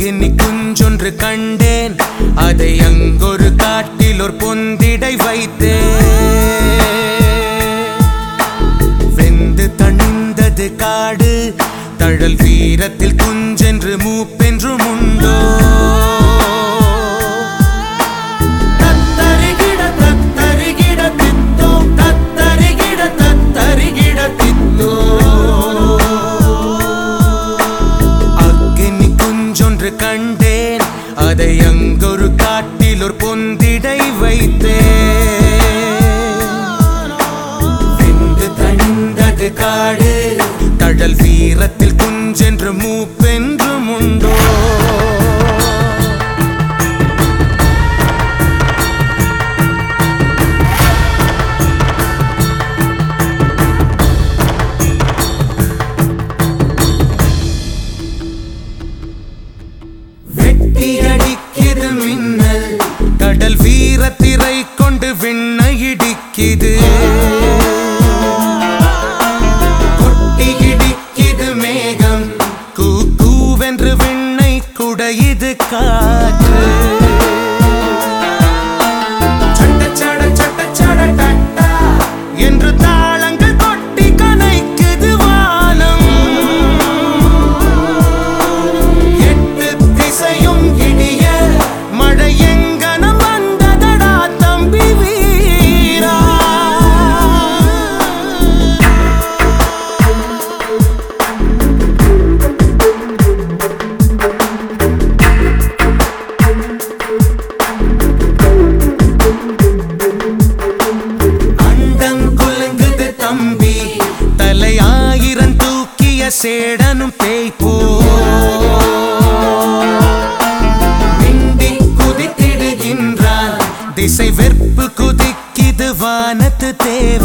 அக்கினி குஞ்சொன்று கண்டேன் அதை அங்கொரு காட்டில் ஒரு பொந்திடை வைத்தேன் வெந்து தணிந்தது காடு தழல் வீரத்தில் குஞ்சென்று மூப்பென்றும் உண்டோ தத்தரிகிட தத்தரிகிட தித்தோ தத்தரிகிட தத்தரிகிட தித்தோ அக்கினி குஞ்சொன்று கண்டேன் அதை அங்கொரு காட்டில் ஒரு பொந்திடை வைத்தேன் வெந்து தணிந்தது காடு தழல் வீரத்தில் குஞ்சென்று மூப்பென்றும் உண்டோ வெட்டியடிக்குது மின்னல் கடல் வீரத்திரை கொண்டு விண்ணை இடிக்குது கொட்டி இடிக்குது மேகம் கூ கூவென்று விண்ணை குடையுது காற்று சட்ட சட சட்ட சட டட்டா என்று தாளங்கள் கொட்டி கனைக்குது வானம் எட்டு திசையும் இடிய மழை எங்கனம் வந்ததடா தம்பி வீரா அண்டம் குலுங்குது தம்பி தலை ஆயிரம் தூக்கிய சேடனும் பேய்ப்போ மிண்டி குதித்திடுகின்றான் திசை வெற்பு குதிக்கிது வானத்து தேவ